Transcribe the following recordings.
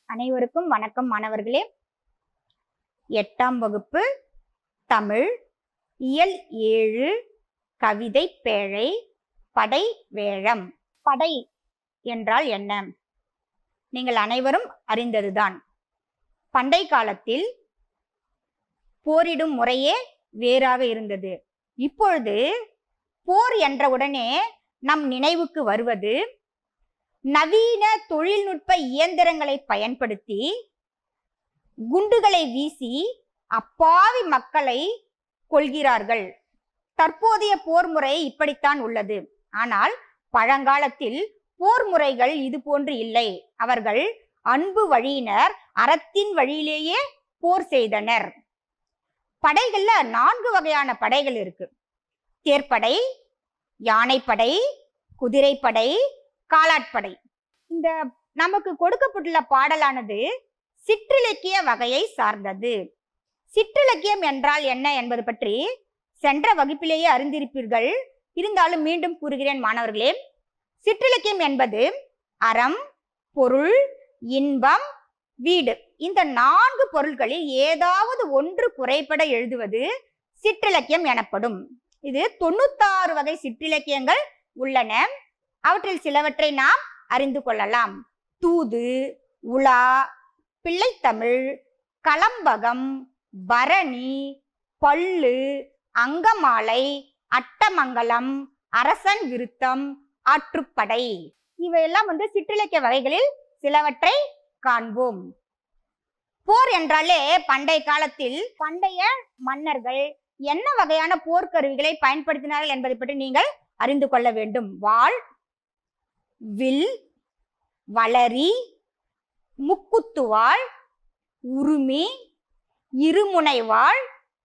அனைவருக்கும் வணக்கம் மாணவர்களே எட்டாம் வகுப்பு தமிழ் இயல் ஏழு கவிதை பேழை படை வேழம் படை என்றால் என்ன நீங்கள் அனைவரும் அறிந்ததுதான் பண்டை காலத்தில் போரிடும் முறையே வேறாக இருந்தது இப்பொழுது போர் என்றவுடனே நம் நினைவுக்கு வருவது நவீன தொழில்நுட்ப இயந்திரங்களை பயன்படுத்தி குண்டுகளை வீசி அப்பாவி மக்களை கொள்கிறார்கள் தற்போதைய போர் முறை இப்படித்தான் உள்ளது ஆனால் பழங்காலத்தில் போர் முறைகள் இது போன்று இல்லை அவர்கள் அன்பு வழியினர் அறத்தின் வழியிலேயே போர் செய்தனர் படைகள்ல நான்கு வகையான படைகள் இருக்கு தேர்ப்படை யானைப்படை குதிரைப்படை காலாட்படை இந்த நமக்கு கொடுக்கப்பட்டுள்ள பாடலானது சிற்றிலக்கிய வகையை சார்ந்தது சிற்றிலக்கியம் என்றால் என்ன என்பது பற்றி சென்ற வகுப்பிலேயே அறிந்திருப்பீர்கள் இருந்தாலும் மீண்டும் கூறுகிறேன் மாணவர்களே சிற்றிலக்கியம் என்பது அறம் பொருள் இன்பம் வீடு இந்த நான்கு பொருள்களில் ஏதாவது ஒன்று குறைபட எழுதுவது சிற்றிலக்கியம் எனப்படும் இது தொண்ணூத்தாறு வகை சிற்றிலக்கியங்கள் உள்ளன அவற்றில் சிலவற்றை நாம் அறிந்து கொள்ளலாம் தூது உலா பிள்ளைத்தமிழ் கலம்பகம் பரணி பள்ளு அங்கமாலை அட்டமங்கலம் அரசன் விருத்தம் ஆற்றுப்படை இவையெல்லாம் வந்து சிற்றிலக்கிய வகைகளில் சிலவற்றை காண்போம் போர் என்றாலே பண்டை காலத்தில் பண்டைய மன்னர்கள் என்ன வகையான போர்க்கருவிகளை பயன்படுத்தினார்கள் என்பதை பற்றி நீங்கள் அறிந்து கொள்ள வேண்டும் வாள் வில் வளரி முக்குத்துவாள் உருமி இருமுனைவாள்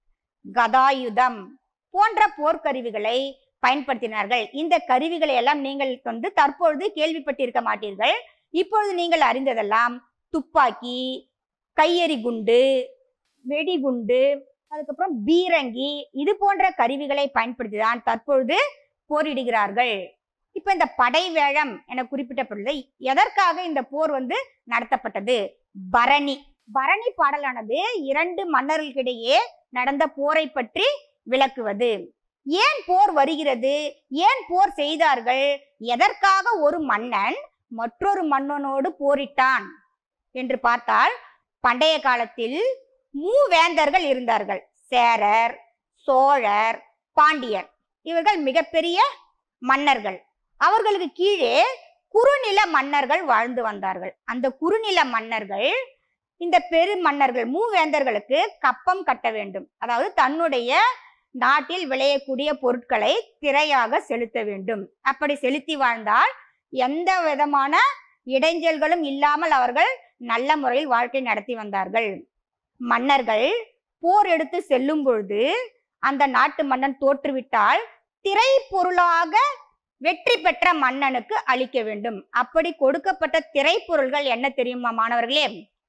கதாயுதம் போன்ற போர்க்கருவிகளை பயன்படுத்தினார்கள் இந்த கருவிகளை எல்லாம் நீங்கள் வந்து தற்பொழுது கேள்விப்பட்டிருக்க மாட்டீர்கள் இப்பொழுது நீங்கள் அறிந்ததெல்லாம் துப்பாக்கி கையெறி குண்டு வெடிகுண்டு அதுக்கப்புறம் பீரங்கி இது போன்ற கருவிகளை பயன்படுத்திதான் தற்பொழுது போரிடுகிறார்கள் இப்ப இந்த படை வேழம் என குறிப்பிட்டப்பட்டது எதற்காக இந்த போர் வந்து நடத்தப்பட்டது பரணி பரணி பாடலானது இரண்டு மன்னர்களுக்கிடையே நடந்த போரை பற்றி விளக்குவது ஏன் போர் வருகிறது ஏன் போர் செய்தார்கள் எதற்காக ஒரு மன்னன் மற்றொரு மன்னனோடு போரிட்டான் என்று பார்த்தால் பண்டைய காலத்தில் மூவேந்தர்கள் இருந்தார்கள் சேரர் சோழர் பாண்டியர் இவர்கள் மிகப்பெரிய மன்னர்கள் அவர்களுக்கு கீழே குறுநில மன்னர்கள் வாழ்ந்து வந்தார்கள் அந்த குறுநில மன்னர்கள் இந்த பெரு மன்னர்கள் மூவேந்தர்களுக்கு கப்பம் கட்ட வேண்டும் அதாவது தன்னுடைய நாட்டில் விளையக்கூடிய பொருட்களை திரையாக செலுத்த வேண்டும் அப்படி செலுத்தி வாழ்ந்தால் எந்த விதமான இடைஞ்சல்களும் இல்லாமல் அவர்கள் நல்ல முறையில் வாழ்க்கை நடத்தி வந்தார்கள் மன்னர்கள் போர் எடுத்து செல்லும் பொழுது அந்த நாட்டு மன்னன் தோற்றுவிட்டால் திரை பொருளாக வெற்றி பெற்ற மன்னனுக்கு அளிக்க வேண்டும் அப்படி கொடுக்கப்பட்ட திரைப்பொருள்கள் என்ன தெரியுமா மாணவர்களே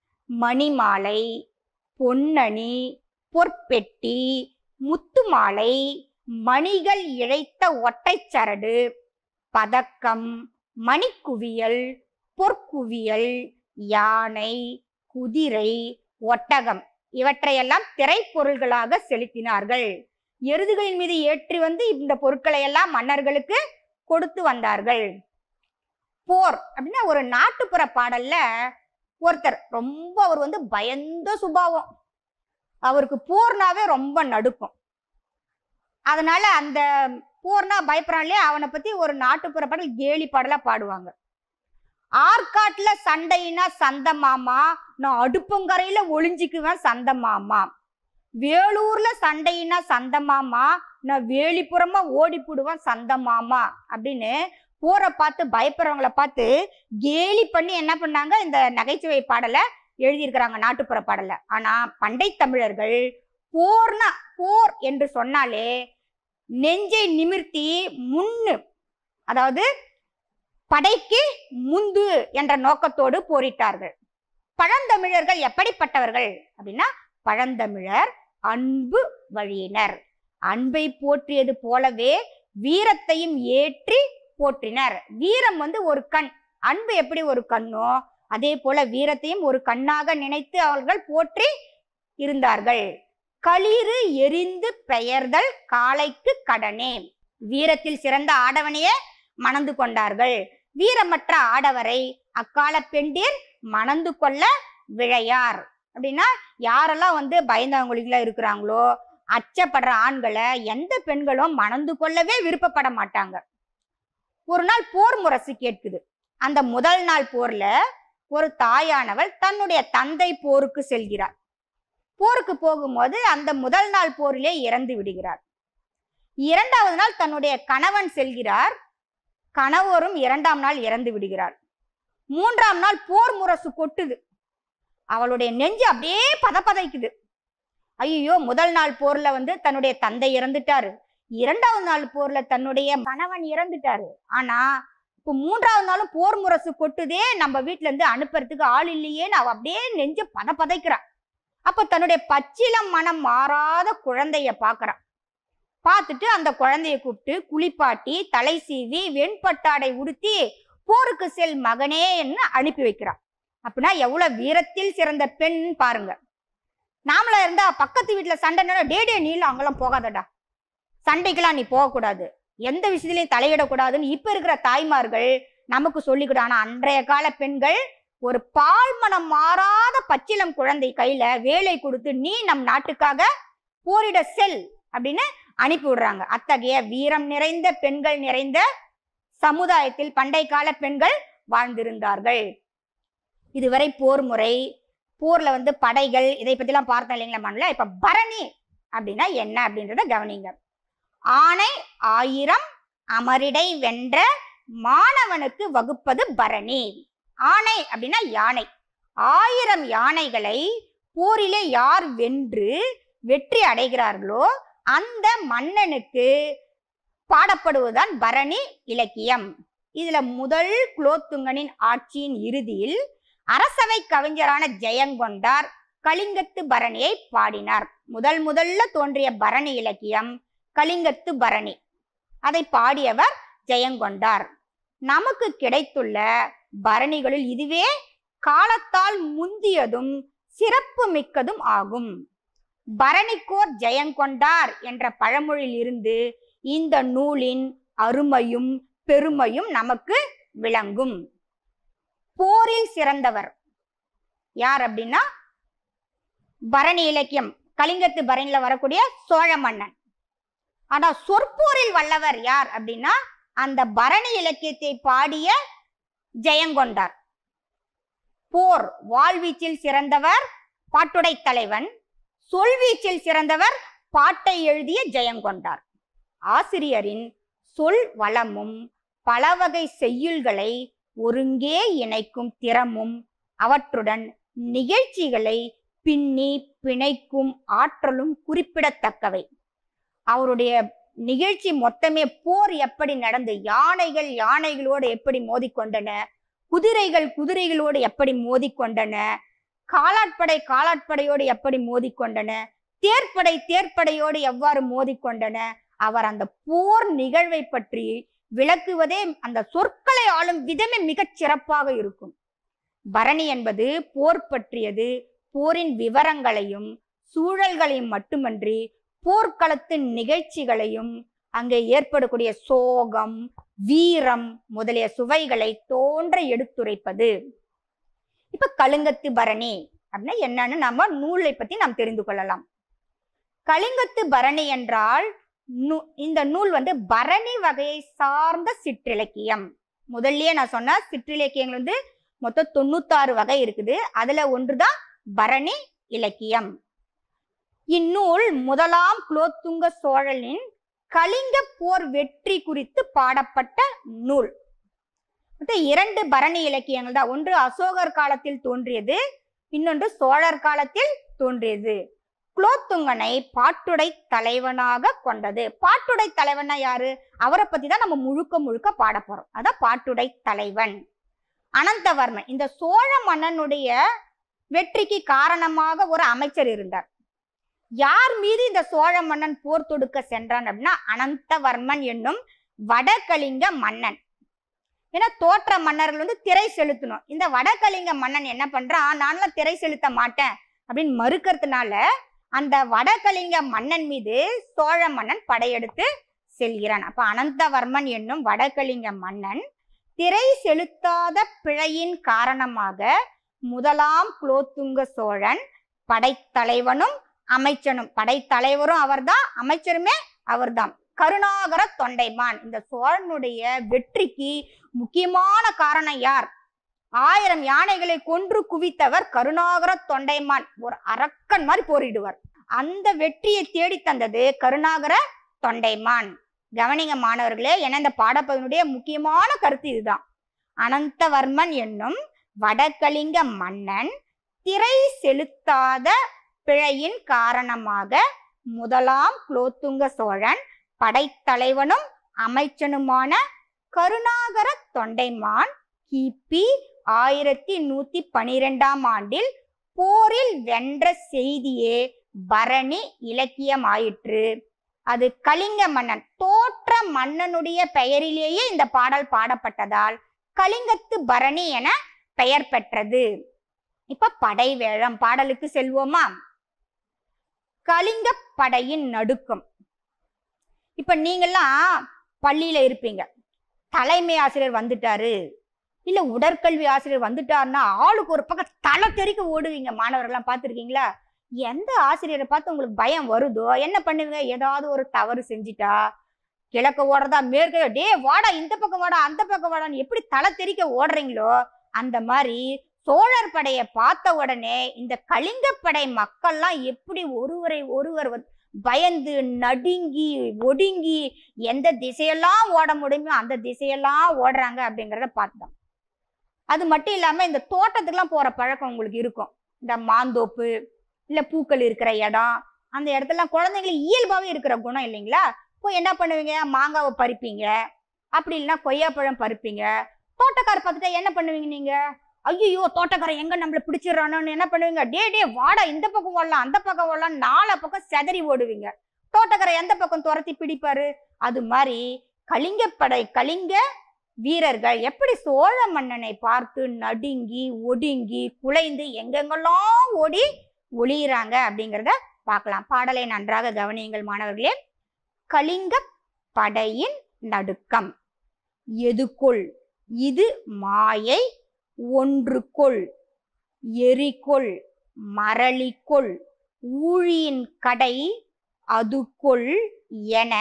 மணிமாலை பொன்னணி பொற்பெட்டி முத்துமாலை மணிகள் இழைத்த ஒற்றைச் சரடு பதக்கம் மணிக்குவியல் பொற்குவியல் யானை குதிரை ஒட்டகம் இவற்றையெல்லாம் திரைப்பொருள்களாக செலுத்தினார்கள் எருதுகளின் மீது ஏற்றி வந்து இந்த பொருட்களை எல்லாம் மன்னர்களுக்கு கொடுத்து வந்தார்கள் போர் அப்படின்னா ஒரு நாட்டுப்புற பாடல்ல ஒருத்தர் ரொம்ப அவர் வந்து பயந்த சுபாவம் அவருக்கு போர்னாவே ரொம்ப நடுக்கும் அதனால அந்த போர்னா பயப்படுறான் இல்லையா அவனை பத்தி ஒரு நாட்டுப்புற பாடல் கேலி பாடலா பாடுவாங்க ஆற்காட்டுல சண்டைனா சந்த மாமா நான் அடுப்பங்கரையில ஒளிஞ்சிக்குவேன் சந்த மாமா வேலூர்ல சண்டைனா சந்த மாமா நான் வேலிப்புறமா ஓடி போடுவேன் சந்த மாமா அப்படின்னு போரை பார்த்து பயப்படுறவங்கள பார்த்து கேலி பண்ணி என்ன பண்ணாங்க இந்த நகைச்சுவை பாடலை எழுதியிருக்கிறாங்க நாட்டுப்புற பாடல ஆனா பண்டை தமிழர்கள் போர்னா போர் என்று சொன்னாலே நெஞ்சை நிமிர்த்தி முன்னு அதாவது படைக்கு முந்து என்ற நோக்கத்தோடு போரிட்டார்கள் பழந்தமிழர்கள் எப்படிப்பட்டவர்கள் அப்படின்னா பழந்தமிழர் அன்பு வழியினர் அன்பை போற்றியது போலவே வீரத்தையும் ஏற்றி போற்றினர் வீரம் வந்து ஒரு கண் அன்பு எப்படி ஒரு கண்ணோ அதே போல வீரத்தையும் ஒரு கண்ணாக நினைத்து அவர்கள் போற்றி இருந்தார்கள் களிறு எரிந்து பெயர்தல் காளைக்கு கடனே வீரத்தில் சிறந்த ஆடவனையே மணந்து கொண்டார்கள் வீரமற்ற ஆடவரை அக்கால பெண்டீர் மணந்து கொள்ள விழையார் அப்படின்னா யாரெல்லாம் வந்து பயந்தாங்குழிகளா இருக்கிறாங்களோ அச்சப்படுற ஆண்களை எந்த பெண்களும் மணந்து கொள்ளவே விருப்பப்பட மாட்டாங்க ஒரு நாள் போர் முரசு கேட்குது அந்த முதல் நாள் போர்ல ஒரு தாயானவள் தன்னுடைய தந்தை போருக்கு செல்கிறார் போருக்கு போகும்போது அந்த முதல் நாள் போரிலே இறந்து விடுகிறார் இரண்டாவது நாள் தன்னுடைய கணவன் செல்கிறார் கணவரும் இரண்டாம் நாள் இறந்து விடுகிறார் மூன்றாம் நாள் போர் முரசு கொட்டுது அவளுடைய நெஞ்சு அப்படியே பதப்பதைக்குது ஐயோ முதல் நாள் போர்ல வந்து தன்னுடைய தந்தை இறந்துட்டாரு இரண்டாவது நாள் போர்ல தன்னுடைய கணவன் இறந்துட்டாரு ஆனா இப்போ மூன்றாவது நாளும் போர் முரசு கொட்டுதே நம்ம வீட்ல இருந்து அனுப்புறதுக்கு ஆள் இல்லையேன்னு அவ அப்படியே நெஞ்சு பத பதைக்கிறா அப்ப தன்னுடைய பச்சிலம் மனம் மாறாத குழந்தைய பாக்குறா பார்த்துட்டு அந்த குழந்தைய கூப்பிட்டு குளிப்பாட்டி தலை சீவி வெண்பட்டாடை உடுத்தி போருக்கு செல் மகனேன்னு அனுப்பி வைக்கிறா அப்படின்னா எவ்வளவு வீரத்தில் சிறந்த பெண் பாருங்க நாமளா இருந்தா பக்கத்து வீட்டுல சண்டைனா டே டே நீல அங்கெல்லாம் போகாதடா சண்டைக்கெல்லாம் நீ போகக்கூடாது எந்த விஷயத்திலையும் தலையிடக்கூடாதுன்னு இப்ப இருக்கிற தாய்மார்கள் நமக்கு சொல்லிக்கிடும் ஆனா அன்றைய கால பெண்கள் ஒரு பால் மனம் மாறாத பச்சிலம் குழந்தை கையில வேலை கொடுத்து நீ நம் நாட்டுக்காக போரிட செல் அப்படின்னு அனுப்பி விடுறாங்க அத்தகைய வீரம் நிறைந்த பெண்கள் நிறைந்த சமுதாயத்தில் பண்டை கால பெண்கள் வாழ்ந்திருந்தார்கள் இதுவரை போர் முறை போர்ல வந்து படைகள் இதை பத்திலாம் பார்த்தோம் இல்லைங்களா மண்ணில் இப்ப பரணி அப்படின்னா என்ன அப்படின்றத கவனிங்க ஆணை ஆயிரம் அமரிடை வென்ற மாணவனுக்கு வகுப்பது பரணி ஆணை அப்படின்னா யானை ஆயிரம் யானைகளை போரிலே யார் வென்று வெற்றி அடைகிறார்களோ அந்த மன்னனுக்கு பாடப்படுவதுதான் பரணி இலக்கியம் இதுல முதல் குலோத்துங்கனின் ஆட்சியின் இறுதியில் அரசவை கவிஞரான ஜெயங்கொண்டார் கலிங்கத்து பரணியை பாடினார் முதல் முதல்ல தோன்றிய பரணி இலக்கியம் கலிங்கத்து பரணி அதை பாடியவர் ஜெயங்கொண்டார் நமக்கு கிடைத்துள்ள பரணிகளில் இதுவே காலத்தால் முந்தியதும் சிறப்பு மிக்கதும் ஆகும் பரணிக்கோர் ஜெயங்கொண்டார் என்ற பழமொழியில் இருந்து இந்த நூலின் அருமையும் பெருமையும் நமக்கு விளங்கும் போரில் சிறந்தவர் யார் அப்படின்னா பரணி இலக்கியம் கலிங்கத்து பரணியில வரக்கூடிய சோழ மன்னன் ஆனா சொற்போரில் வல்லவர் யார் அப்படின்னா அந்த பரணி இலக்கியத்தை பாடிய ஜெயங்கொண்டார் போர் வாழ்வீச்சில் சிறந்தவர் பாட்டுடை தலைவன் சொல்வீச்சில் சிறந்தவர் பாட்டை எழுதிய ஜெயங்கொண்டார் ஆசிரியரின் சொல் வளமும் பலவகை செய்யுள்களை ஒருங்கே இணைக்கும் திறமும் அவற்றுடன் நிகழ்ச்சிகளை பின்னி பிணைக்கும் ஆற்றலும் குறிப்பிடத்தக்கவை அவருடைய நிகழ்ச்சி மொத்தமே போர் எப்படி நடந்து யானைகள் யானைகளோடு எப்படி மோதிக்கொண்டன குதிரைகள் குதிரைகளோடு எப்படி மோதிக்கொண்டன காலாட்படை காலாட்படையோடு எப்படி மோதிக்கொண்டன தேர்ப்படை தேர்ப்படையோடு எவ்வாறு மோதிக்கொண்டன அவர் அந்த போர் நிகழ்வை பற்றி விளக்குவதே அந்த சொற்களை ஆளும் விதமே மிகச் சிறப்பாக இருக்கும் பரணி என்பது போர் பற்றியது போரின் விவரங்களையும் சூழல்களையும் மட்டுமன்றி போர்க்களத்தின் நிகழ்ச்சிகளையும் அங்கே ஏற்படக்கூடிய சோகம் வீரம் முதலிய சுவைகளை தோன்ற எடுத்துரைப்பது இப்ப கலிங்கத்து பரணி அப்படின்னா என்னன்னு நாம நூலை பத்தி நாம் தெரிந்து கொள்ளலாம் கலிங்கத்து பரணி என்றால் நூ- இந்த நூல் வந்து பரணி வகையை சார்ந்த சிற்றிலக்கியம் முதல்லயே நான் சொன்ன சிற்றிலக்கியங்கள் வந்து மொத்தம் தொண்ணூத்தாறு வகை இருக்குது அதுல ஒன்றுதான் பரணி இலக்கியம் இந்நூல் முதலாம் குலோத்துங்க சோழனின் கலிங்க போர் வெற்றி குறித்து பாடப்பட்ட நூல் மொத்தம் இரண்டு பரணி இலக்கியங்கள் தான் ஒன்று அசோகர் காலத்தில் தோன்றியது இன்னொன்று சோழர் காலத்தில் தோன்றியது குலோத்துங்கனை பாட்டுடை தலைவனாக கொண்டது பாட்டுடை தலைவனா யாரு அவரை பத்தி தான் நம்ம முழுக்க முழுக்க பாட போறோம் அதான் பாட்டுடை தலைவன் அனந்தவர்மன் இந்த சோழ மன்னனுடைய வெற்றிக்கு காரணமாக ஒரு அமைச்சர் இருந்தார் யார் மீது இந்த சோழ மன்னன் போர் தொடுக்க சென்றான் அப்படின்னா அனந்தவர்மன் என்னும் வடகலிங்க மன்னன் ஏன்னா தோற்ற மன்னர்கள் வந்து திரை செலுத்தணும் இந்த வடகலிங்க மன்னன் என்ன பண்றான் நான்லாம் திரை செலுத்த மாட்டேன் அப்படின்னு மறுக்கிறதுனால அந்த வடகலிங்க மன்னன் மீது சோழ மன்னன் படையெடுத்து செல்கிறான் அப்ப அனந்தவர்மன் என்னும் வடகலிங்க மன்னன் திரை செலுத்தாத பிழையின் காரணமாக முதலாம் குலோத்துங்க சோழன் படைத்தலைவனும் அமைச்சனும் படைத்தலைவரும் அவர்தான் அமைச்சருமே அவர்தான் கருணாகர தொண்டைமான் இந்த சோழனுடைய வெற்றிக்கு முக்கியமான காரணம் யார் ஆயிரம் யானைகளை கொன்று குவித்தவர் கருணாகர தொண்டைமான் ஒரு அரக்கன் மாதிரி போரிடுவார் அந்த வெற்றியை தேடி தந்தது கருணாகர தொண்டைமான் கவனிங்க மாணவர்களே என இந்த பாடப்பகுதியினுடைய முக்கியமான கருத்து இதுதான் அனந்தவர்மன் என்னும் வடகலிங்க மன்னன் திரை செலுத்தாத பிழையின் காரணமாக முதலாம் குலோத்துங்க சோழன் படைத்தலைவனும் அமைச்சனுமான கருணாகர தொண்டைமான் கிபி ஆயிரத்தி நூத்தி பனிரெண்டாம் ஆண்டில் போரில் வென்ற செய்தியே பரணி இலக்கியமாயிற்று அது கலிங்க மன்னன் தோற்ற மன்னனுடைய பெயரிலேயே இந்த பாடல் பாடப்பட்டதால் கலிங்கத்து பரணி என பெயர் பெற்றது இப்ப படை வேழம் பாடலுக்கு செல்வோமா கலிங்க படையின் நடுக்கம் இப்ப நீங்கெல்லாம் பள்ளியில இருப்பீங்க தலைமை ஆசிரியர் வந்துட்டாரு இல்ல உடற்கல்வி ஆசிரியர் வந்துட்டாருன்னா ஆளுக்கு ஒரு பக்கம் தலை தெறிக்க ஓடுவீங்க மாணவர்கள்லாம் பார்த்துருக்கீங்களா எந்த ஆசிரியரை பார்த்து உங்களுக்கு பயம் வருதோ என்ன பண்ணுவீங்க ஏதாவது ஒரு தவறு செஞ்சிட்டா கிழக்க ஓடுறதா மேற்க டே வாடா இந்த பக்கம் வாடா அந்த பக்கம் வாடான்னு எப்படி தலை தெறிக்க ஓடுறீங்களோ அந்த மாதிரி சோழர் படையை பார்த்த உடனே இந்த கலிங்கப்படை மக்கள்லாம் எப்படி ஒருவரை ஒருவர் வந்து பயந்து நடுங்கி ஒடுங்கி எந்த திசையெல்லாம் ஓட முடியுமோ அந்த திசையெல்லாம் ஓடுறாங்க அப்படிங்கிறத பார்த்தோம் அது மட்டும் இல்லாம இந்த தோட்டத்துக்குலாம் போற பழக்கம் உங்களுக்கு இருக்கும் இந்த மாந்தோப்பு இல்ல பூக்கள் இருக்கிற இடம் அந்த இடத்துலலாம் குழந்தைங்களுக்கு இயல்பாவே இருக்கிற குணம் இல்லைங்களா போய் என்ன பண்ணுவீங்க மாங்காவை பறிப்பீங்க அப்படி இல்லைன்னா கொய்யாப்பழம் பறிப்பீங்க தோட்டக்கார பார்த்துட்டா என்ன பண்ணுவீங்க நீங்க ஐயோ தோட்டக்காரன் எங்க நம்மள பிடிச்சிடறானோன்னு என்ன பண்ணுவீங்க டே டே வாடா இந்த பக்கம் ஓடலாம் அந்த பக்கம் ஓடலாம் நாலா பக்கம் செதறி ஓடுவீங்க தோட்டக்காரன் எந்த பக்கம் துரத்தி பிடிப்பாரு அது மாதிரி கலிங்கப்படை கலிங்க வீரர்கள் எப்படி சோழ மன்னனை பார்த்து நடுங்கி ஒடுங்கி குலைந்து எங்கெங்கெல்லாம் ஓடி ஒளியிறாங்க அப்படிங்கிறத பார்க்கலாம் பாடலை நன்றாக கவனியுங்கள் மாணவர்களே கலிங்க படையின் நடுக்கம் எதுக்குள் இது மாயை ஒன்றுக்குள் எரிகொள் மரளிக்கொள் ஊழியின் கடை அதுக்குள் என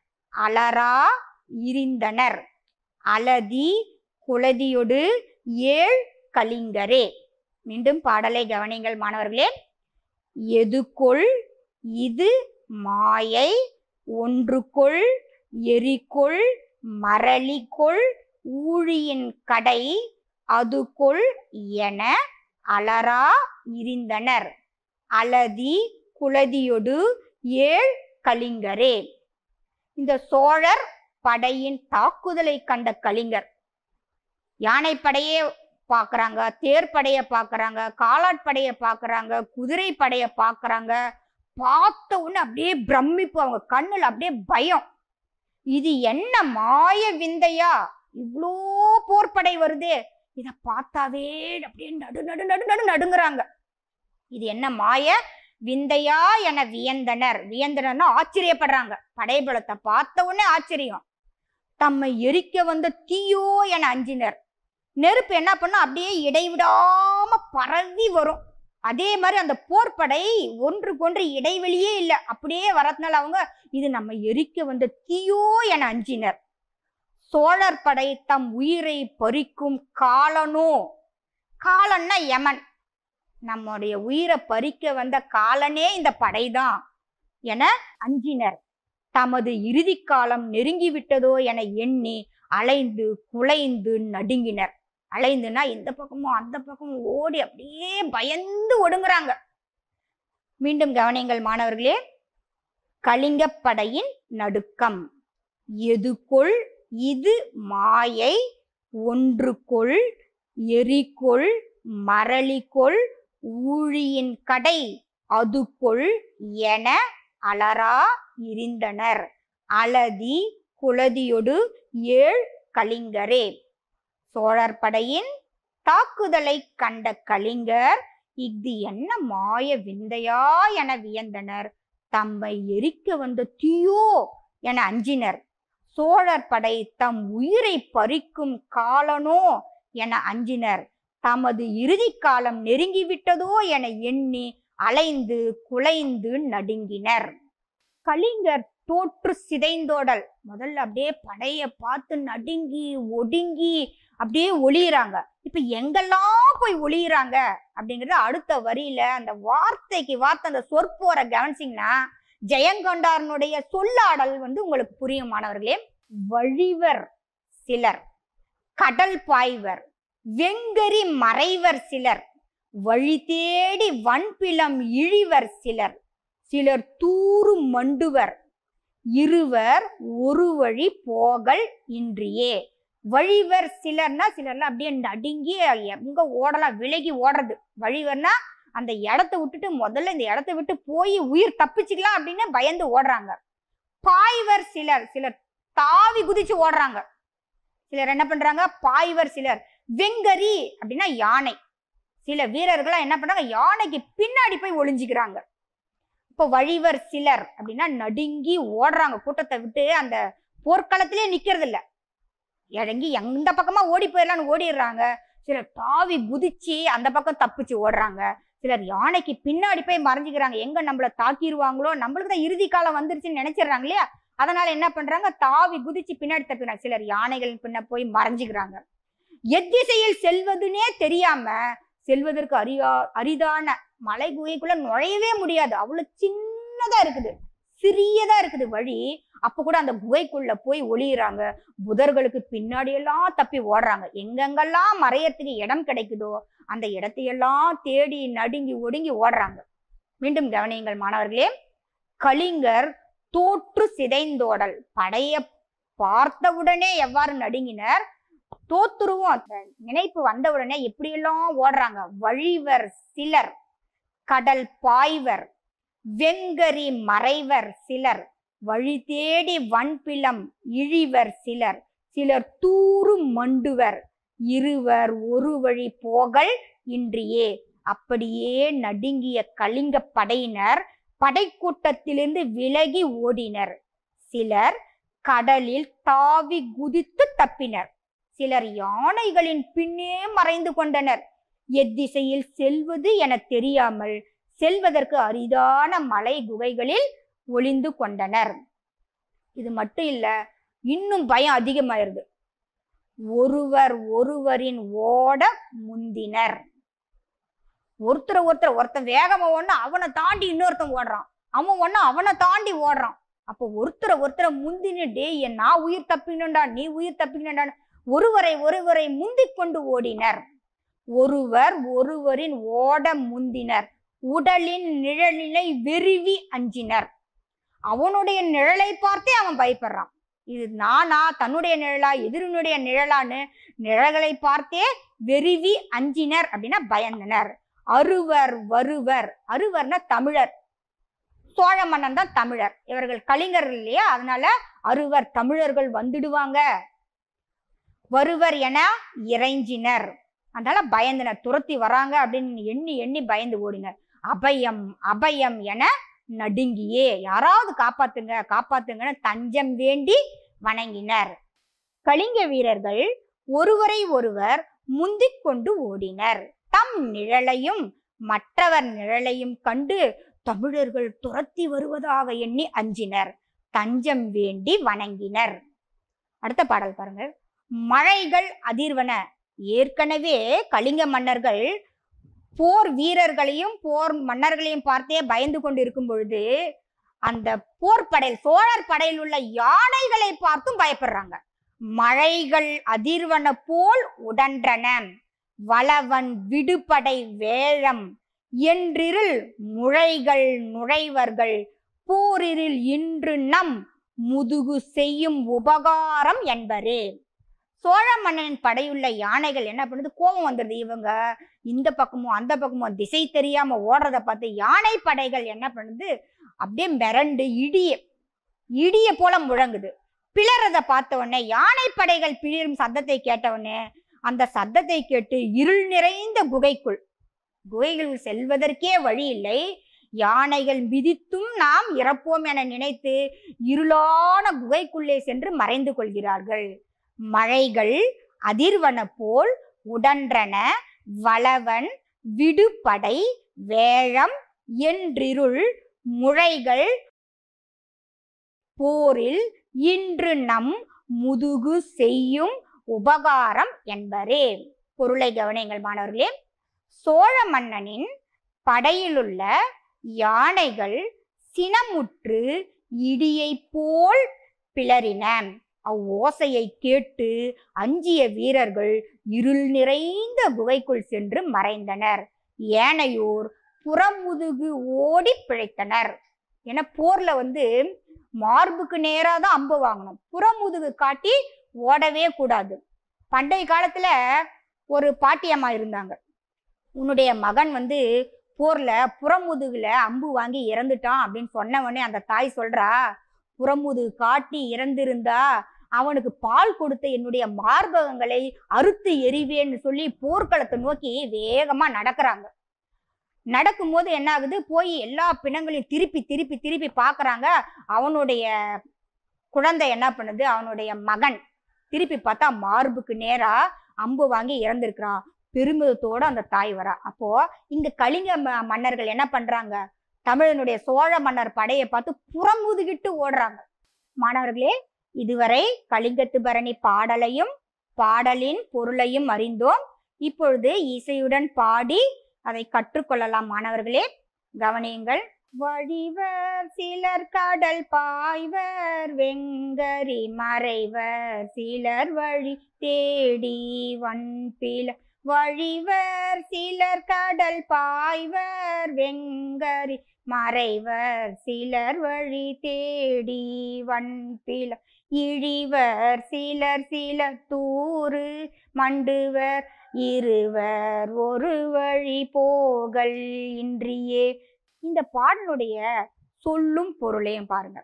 அலரா இருந்தனர் அலதி குலதியொடு ஏழ் கலிங்கரே மீண்டும் பாடலை கவனிங்கள் மாணவர்களே எதுக்குள் இது மாயை ஒன்றுக்குள் எரிகொள் மரளிக்கொள் ஊழியின் கடை அதுக்குள் என அலரா இருந்தனர் அலதி குலதியொடு ஏழ் கலிங்கரே இந்த சோழர் படையின் தாக்குதலை கண்ட கலிங்கர் யானைப்படையே பார்க்கறாங்க தேர்ப்படைய பார்க்கறாங்க காலாட்படைய பார்க்கறாங்க குதிரை படைய பார்க்கறாங்க பார்த்த உடனே அப்படியே பிரமிப்பு அவங்க கண்ணுல அப்படியே பயம் இது என்ன மாய விந்தையா இவ்வளோ போர்ப்படை வருதே இத பார்த்தாவே அப்படியே நடு நடு நடு நடு நடுங்குறாங்க இது என்ன மாய விந்தையா என வியந்தனர் வியந்தனர்னா ஆச்சரியப்படுறாங்க படைபலத்தை பார்த்த உடனே ஆச்சரியம் தம்மை எரிக்க வந்த தீயோ என அஞ்சினர் நெருப்பு என்ன பண்ணும் அப்படியே இடைவிடாம பரவி வரும் அதே மாதிரி அந்த போர்ப்படை ஒன்றுக்கொன்று இடைவெளியே இல்லை அப்படியே வரதுனால அவங்க இது நம்ம எரிக்க வந்த தீயோ என அஞ்சினர் சோழர் படை தம் உயிரை பறிக்கும் காலனோ காலன்னா யமன் நம்முடைய உயிரை பறிக்க வந்த காலனே இந்த படைதான் என அஞ்சினர் தமது இறுதி காலம் நெருங்கிவிட்டதோ என எண்ணி அலைந்து குலைந்து நடுங்கினர் அலைந்துனா இந்த பக்கமும் அந்த பக்கமும் ஓடி அப்படியே பயந்து ஒடுங்குறாங்க மீண்டும் கவனிங்கள் மாணவர்களே கலிங்கப்படையின் நடுக்கம் எதுக்குள் இது மாயை ஒன்றுக்குள் எரிகொள் மரளிக்கொள் ஊழியின் கடை அதுக்குள் என அலரா இருந்தனர் அலதி குலதியொடு ஏழ் கலிங்கரே சோழர் படையின் தாக்குதலை கண்ட கலிங்கர் இஃது என்ன மாய விந்தையா என வியந்தனர் தம்மை எரிக்க வந்த தீயோ என அஞ்சினர் சோழர் படை தம் உயிரை பறிக்கும் காலனோ என அஞ்சினர் தமது இறுதி காலம் நெருங்கிவிட்டதோ என எண்ணி அலைந்து குலைந்து நடுங்கினர் கலிங்கர் தோற்று சிதைந்தோடல் முதல்ல அப்படியே படைய பார்த்து நடுங்கி ஒடுங்கி அப்படியே ஒளியிறாங்க இப்ப எங்கெல்லாம் போய் ஒளியிறாங்க அப்படிங்கறது அடுத்த வரியில அந்த வார்த்தைக்கு வார்த்தை அந்த சொற்போர கவனிச்சிங்கன்னா ஜெயங்கொண்டாரனுடைய சொல்லாடல் வந்து உங்களுக்கு புரியும் மாணவர்களே வழிவர் சிலர் கடல் பாய்வர் வெங்கரி மறைவர் சிலர் வழி தேடி வன்பிலம் இழிவர் சிலர் சிலர் தூறு மண்டுவர் இருவர் ஒரு வழி போகல் இன்றியே வழிவர் சிலர்னா சிலர்லாம் அப்படியே நடுங்கி எங்க ஓடலாம் விலகி ஓடுறது வழிவர்னா அந்த இடத்த விட்டுட்டு முதல்ல இந்த இடத்த விட்டு போய் உயிர் தப்பிச்சுக்கலாம் அப்படின்னு பயந்து ஓடுறாங்க பாய்வர் சிலர் சிலர் தாவி குதிச்சு ஓடுறாங்க சிலர் என்ன பண்றாங்க பாய்வர் சிலர் வெங்கரி அப்படின்னா யானை சில வீரர்கள்லாம் என்ன பண்றாங்க யானைக்கு பின்னாடி போய் ஒளிஞ்சுக்கிறாங்க இப்போ வழிவர் சிலர் அப்படின்னா நடுங்கி ஓடுறாங்க கூட்டத்தை விட்டு அந்த போர்க்களத்திலே நிக்கிறது இல்ல இறங்கி எந்த பக்கமா ஓடி போயிடலாம்னு ஓடிடுறாங்க சிலர் தாவி குதிச்சு அந்த பக்கம் தப்பிச்சு ஓடுறாங்க சிலர் யானைக்கு பின்னாடி போய் மறைஞ்சுக்கிறாங்க எங்க நம்மள தாக்கிடுவாங்களோ நம்மளுக்கு தான் இறுதி காலம் வந்துருச்சுன்னு நினைச்சிடுறாங்க இல்லையா அதனால என்ன பண்றாங்க தாவி குதிச்சு பின்னாடி தப்பிக்கிறாங்க சிலர் யானைகள் பின்ன போய் மறைஞ்சுக்கிறாங்க எத்திசையில் செல்வதுனே தெரியாம செல்வதற்கு அரியா அரிதான மலை குகைக்குள்ள நுழையவே முடியாது அவ்வளவு சின்னதா இருக்குது சிறியதா இருக்குது வழி அப்ப கூட அந்த குகைக்குள்ள போய் ஒளியுறாங்க புதர்களுக்கு பின்னாடி எல்லாம் தப்பி ஓடுறாங்க எங்கெங்கெல்லாம் மறையறதுக்கு இடம் கிடைக்குதோ அந்த இடத்தையெல்லாம் தேடி நடுங்கி ஒடுங்கி ஓடுறாங்க மீண்டும் கவனியுங்கள் மாணவர்களே கலிங்கர் தோற்று சிதைந்தோடல் படைய பார்த்தவுடனே எவ்வாறு நடுங்கினர் தோத்துருவோம் அந்த நினைப்பு வந்தவுடனே எப்படியெல்லாம் ஓடுறாங்க வழிவர் சிலர் கடல் பாய்வர் வெங்கரி மறைவர் சிலர் வழி தேடி வன்பிலம் இழிவர் சிலர் சிலர் தூறு மண்டுவர் இருவர் ஒரு வழி போகல் இன்றியே அப்படியே நடுங்கிய கலிங்க படையினர் படைக்கூட்டத்திலிருந்து விலகி ஓடினர் சிலர் கடலில் தாவி குதித்து தப்பினர் சிலர் யானைகளின் பின்னே மறைந்து கொண்டனர் எத்திசையில் செல்வது என தெரியாமல் செல்வதற்கு அரிதான மலை குகைகளில் ஒளிந்து கொண்டனர் இது மட்டும் இல்ல இன்னும் பயம் அதிகமாயிருது ஒருவர் ஒருவரின் ஓட முந்தினர் ஒருத்தர் ஒருத்தர் ஒருத்தன் வேகமா ஓடனா அவனை தாண்டி இன்னொருத்தன் ஓடுறான் அவன் ஒன்னா அவனை தாண்டி ஓடுறான் அப்போ ஒருத்தரை ஒருத்தரை முந்தினு டேய் நான் உயிர் தப்பிக்கணும்டா நீ உயிர் தப்பிக்கணும்டா ஒருவரை ஒருவரை முந்திக் கொண்டு ஓடினர் ஒருவர் ஒருவரின் ஓட முந்தினர் உடலின் நிழலினை வெறுவி அஞ்சினர் அவனுடைய நிழலை பார்த்தே அவன் பயப்படுறான் இது நானா தன்னுடைய நிழலா எதிரினுடைய நிழலான்னு நிழல்களை பார்த்தே வெறுவி அஞ்சினர் அப்படின்னா பயந்தனர் அருவர் வருவர் அருவர்னா தமிழர் சோழ மன்னன் தான் தமிழர் இவர்கள் கலிங்கர்கள் இல்லையா அதனால அருவர் தமிழர்கள் வந்துடுவாங்க வருவர் என இறைஞ்சினர் அதனால பயந்தனர் துரத்தி வராங்க அப்படின்னு எண்ணி எண்ணி பயந்து ஓடினர் அபயம் அபயம் என நடுங்கியே யாராவது காப்பாத்துங்க காப்பாத்துங்கன்னு தஞ்சம் வேண்டி வணங்கினர் கலிங்க வீரர்கள் ஒருவரை ஒருவர் முந்திக் கொண்டு ஓடினர் தம் நிழலையும் மற்றவர் நிழலையும் கண்டு தமிழர்கள் துரத்தி வருவதாக எண்ணி அஞ்சினர் தஞ்சம் வேண்டி வணங்கினர் அடுத்த பாடல் பாருங்க மழைகள் அதிர்வன ஏற்கனவே கலிங்க மன்னர்கள் போர் வீரர்களையும் போர் மன்னர்களையும் பார்த்தே பயந்து கொண்டு இருக்கும் பொழுது அந்த போர் படையில் சோழர் படையில் உள்ள யானைகளை பார்த்தும் பயப்படுறாங்க மழைகள் அதிர்வன போல் உடன்றன வளவன் விடுபடை வேழம் என்றிருள் முழைகள் நுழைவர்கள் போரிரில் இன்று நம் முதுகு செய்யும் உபகாரம் என்பரே சோழ மன்னனின் படையுள்ள யானைகள் என்ன பண்ணுது கோபம் வந்துடுது இவங்க இந்த பக்கமும் அந்த பக்கமும் திசை தெரியாம ஓடுறத பார்த்து யானை படைகள் என்ன பண்ணுது அப்படியே மிரண்டு இடிய இடிய போல முழங்குது பிளறத பார்த்த உடனே யானை படைகள் பிளிரும் சத்தத்தை கேட்ட உடனே அந்த சத்தத்தை கேட்டு இருள் நிறைந்த குகைக்குள் குகைகள் செல்வதற்கே வழி இல்லை யானைகள் மிதித்தும் நாம் இறப்போம் என நினைத்து இருளான குகைக்குள்ளே சென்று மறைந்து கொள்கிறார்கள் மழைகள் அதிர்வன போல் உடன்றன வளவன் விடுபடை வேழம் என்றிருள் முழைகள் போரில் இன்று நம் முதுகு செய்யும் உபகாரம் என்பரே பொருளை கவனியுங்கள் மாணவர்களே சோழ மன்னனின் படையிலுள்ள யானைகள் சினமுற்று இடியைப் போல் பிளறின அவ்வோசையை கேட்டு அஞ்சிய வீரர்கள் இருள் நிறைந்த குகைக்குள் சென்று மறைந்தனர் ஏனையோர் புறமுதுகு ஓடி பிழைத்தனர் என போர்ல வந்து மார்புக்கு நேரா தான் அம்பு வாங்கணும் புறமுதுகு காட்டி ஓடவே கூடாது பண்டைய காலத்துல ஒரு பாட்டியம்மா இருந்தாங்க உன்னுடைய மகன் வந்து போர்ல புறமுதுகுல அம்பு வாங்கி இறந்துட்டான் அப்படின்னு சொன்ன உடனே அந்த தாய் சொல்றா புறமுதுகு காட்டி இறந்திருந்தா அவனுக்கு பால் கொடுத்த என்னுடைய மார்பகங்களை அறுத்து எறிவேன்னு சொல்லி போர்க்களத்தை நோக்கி வேகமா நடக்கிறாங்க நடக்கும்போது என்ன ஆகுது போய் எல்லா பிணங்களையும் திருப்பி திருப்பி திருப்பி பார்க்கறாங்க அவனுடைய குழந்தை என்ன பண்ணுது அவனுடைய மகன் திருப்பி பார்த்தா மார்புக்கு நேரா அம்பு வாங்கி இறந்திருக்கிறான் பெருமிதத்தோட அந்த தாய் வரா அப்போ இங்க கலிங்க ம- மன்னர்கள் என்ன பண்றாங்க தமிழனுடைய சோழ மன்னர் படையை பார்த்து புறமுதுகிட்டு ஓடுறாங்க மாணவர்களே இதுவரை கலிங்கத்து பரணி பாடலையும் பாடலின் பொருளையும் அறிந்தோம் இப்பொழுது இசையுடன் பாடி அதை கற்றுக்கொள்ளலாம் மாணவர்களே கவனியுங்கள் வழிவர் சிலர் கடல் பாய்வர் வெங்கரி மறைவர் சிலர் வழி தேடி வன்பில வழிவர் சிலர் கடல் பாய்வர் வெங்கரி மறைவர் சிலர் வழி தேடி வன்பில இழிவர் சிலர் சிலர் தூறு மண்டுவர் இருவர் ஒரு வழி போகல் இன்றியே இந்த பாடலுடைய சொல்லும் பொருளையும் பாருங்க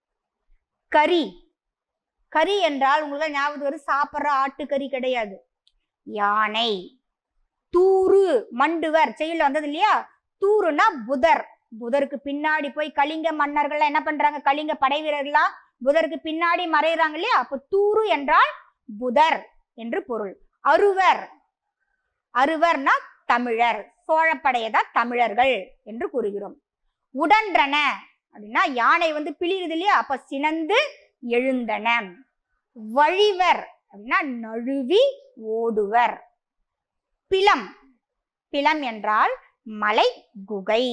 கறி கறி என்றால் உங்களுக்கு ஞாபகம் வரும் சாப்பிட்ற ஆட்டுக்கறி கிடையாது யானை தூறு மண்டுவர் செயல் வந்தது இல்லையா தூறுனா புதர் புதருக்கு பின்னாடி போய் கலிங்க மன்னர்கள் என்ன பண்றாங்க கலிங்க படை வீரர்கள்லாம் புதருக்கு பின்னாடி மறைறாங்க இல்லையா அப்ப தூறு என்றால் புதர் என்று பொருள் அருவர் அருவர்னா தமிழர் சோழப்படையை தான் தமிழர்கள் என்று கூறுகிறோம் உடன்றன அப்படின்னா யானை வந்து பிளிருது இல்லையா அப்ப சினந்து எழுந்தன வழிவர் அப்படின்னா நழுவி ஓடுவர் பிலம் பிலம் என்றால் மலை குகை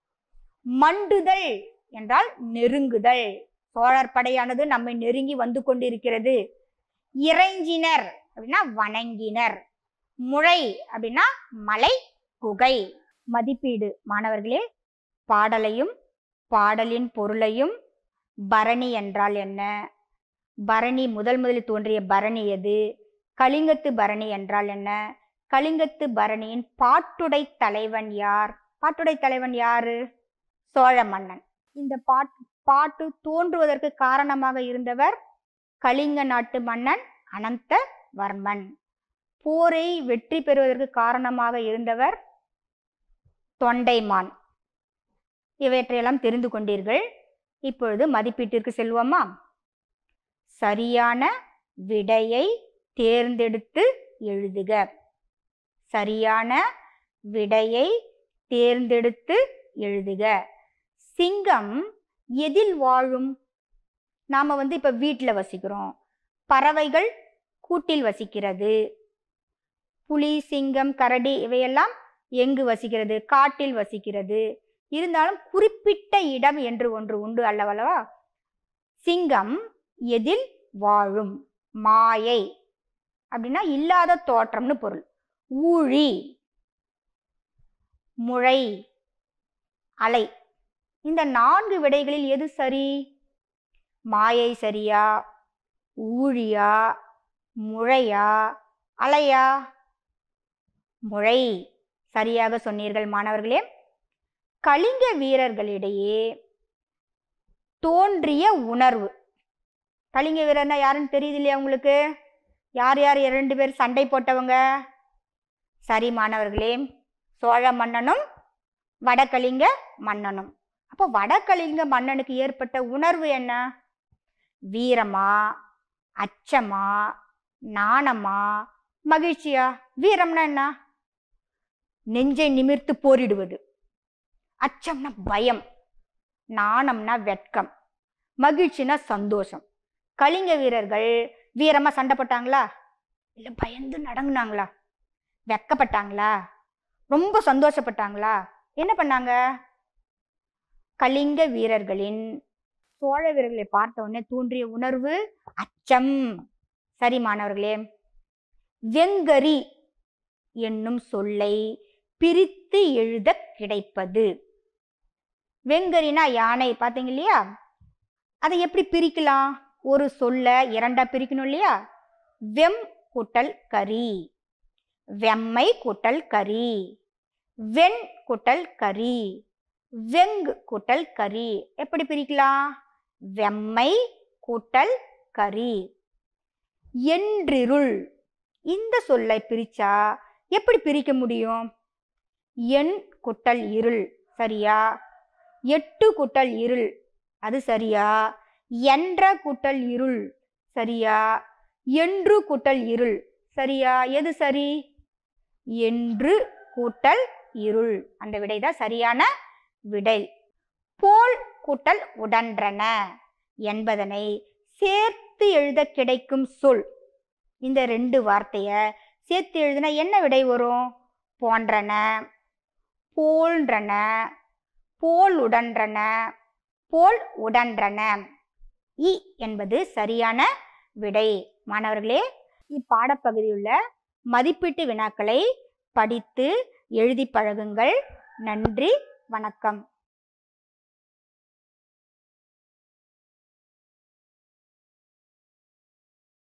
மண்டுதல் என்றால் நெருங்குதல் சோழர் படையானது நம்மை நெருங்கி வந்து கொண்டிருக்கிறது இறைஞ்சினர் அப்படின்னா வணங்கினர் முளை அப்படின்னா மலை குகை மதிப்பீடு மாணவர்களே பாடலையும் பாடலின் பொருளையும் பரணி என்றால் என்ன பரணி முதல் முதலில் தோன்றிய பரணி எது கலிங்கத்து பரணி என்றால் என்ன கலிங்கத்து பரணியின் பாட்டுடை தலைவன் யார் பாட்டுடை தலைவன் யாரு சோழ மன்னன் இந்த பாட் பாட்டு தோன்றுவதற்கு காரணமாக இருந்தவர் கலிங்க நாட்டு மன்னன் அனந்தவர்மன் போரை வெற்றி பெறுவதற்கு காரணமாக இருந்தவர் தொண்டைமான் இவற்றையெல்லாம் தெரிந்து கொண்டீர்கள் இப்பொழுது மதிப்பீட்டிற்கு செல்வோமா சரியான விடையை தேர்ந்தெடுத்து எழுதுக சரியான விடையை தேர்ந்தெடுத்து எழுதுக சிங்கம் எதில் வாழும் நாம வந்து இப்ப வீட்டுல வசிக்கிறோம் பறவைகள் கூட்டில் வசிக்கிறது புலி சிங்கம் கரடி இவையெல்லாம் எங்கு வசிக்கிறது காட்டில் வசிக்கிறது இருந்தாலும் குறிப்பிட்ட இடம் என்று ஒன்று உண்டு அல்லவல்லவா சிங்கம் எதில் வாழும் மாயை அப்படின்னா இல்லாத தோற்றம்னு பொருள் ஊழி முளை அலை இந்த நான்கு விடைகளில் எது சரி மாயை சரியா ஊழியா முழையா அலையா முளை சரியாக சொன்னீர்கள் மாணவர்களே கலிங்க வீரர்களிடையே தோன்றிய உணர்வு கலிங்க வீரர்னா யாருன்னு தெரியுது இல்லையா உங்களுக்கு யார் யார் இரண்டு பேர் சண்டை போட்டவங்க சரி மாணவர்களே சோழ மன்னனும் வடகலிங்க மன்னனும் அப்போ வடகலிங்க மன்னனுக்கு ஏற்பட்ட உணர்வு என்ன வீரமா அச்சமா நாணமா மகிழ்ச்சியா வீரம்னா என்ன நெஞ்சை நிமிர்த்து போரிடுவது அச்சம்னா பயம் நாணம்னா வெட்கம் மகிழ்ச்சினா சந்தோஷம் கலிங்க வீரர்கள் வீரமா சண்டை போட்டாங்களா இல்ல பயந்து நடங்குனாங்களா வெக்கப்பட்டாங்களா ரொம்ப சந்தோஷப்பட்டாங்களா என்ன பண்ணாங்க கலிங்க வீரர்களின் சோழ வீரர்களை பார்த்த உடனே தோன்றிய உணர்வு அச்சம் சரி மாணவர்களே வெங்கரி என்னும் சொல்லை பிரித்து எழுத கிடைப்பது வெங்கரினா யானை பார்த்தீங்க இல்லையா அதை எப்படி பிரிக்கலாம் ஒரு சொல்ல இரண்டா பிரிக்கணும் இல்லையா வெம் கூட்டல் கரி வெம்மை கூட்டல் கரி வெண் கூட்டல் கரி வெங் கூட்டல் கரி எப்படி பிரிக்கலாம் வெம்மை கூட்டல் கரி என்றிருள் இந்த சொல்லை பிரிச்சா எப்படி பிரிக்க முடியும் எண் குட்டல் இருள் சரியா எட்டு குட்டல் இருள் அது சரியா என்ற குட்டல் இருள் சரியா என்று கூட்டல் இருள் சரியா எது சரி என்று கூட்டல் இருள் அந்த விடை தான் சரியான விடை போல் கூட்டல் உடன்றன என்பதனை சேர்த்து எழுத கிடைக்கும் சொல் இந்த ரெண்டு வார்த்தைய சேர்த்து எழுதினா என்ன விடை வரும் போன்றன போல்ன்றன போல் உடன்றன போல் உடன்றன இ என்பது சரியான விடை மாணவர்களே இப்பாடப்பகுதியில் உள்ள மதிப்பீட்டு வினாக்களை படித்து எழுதி பழகுங்கள் நன்றி வணக்கம்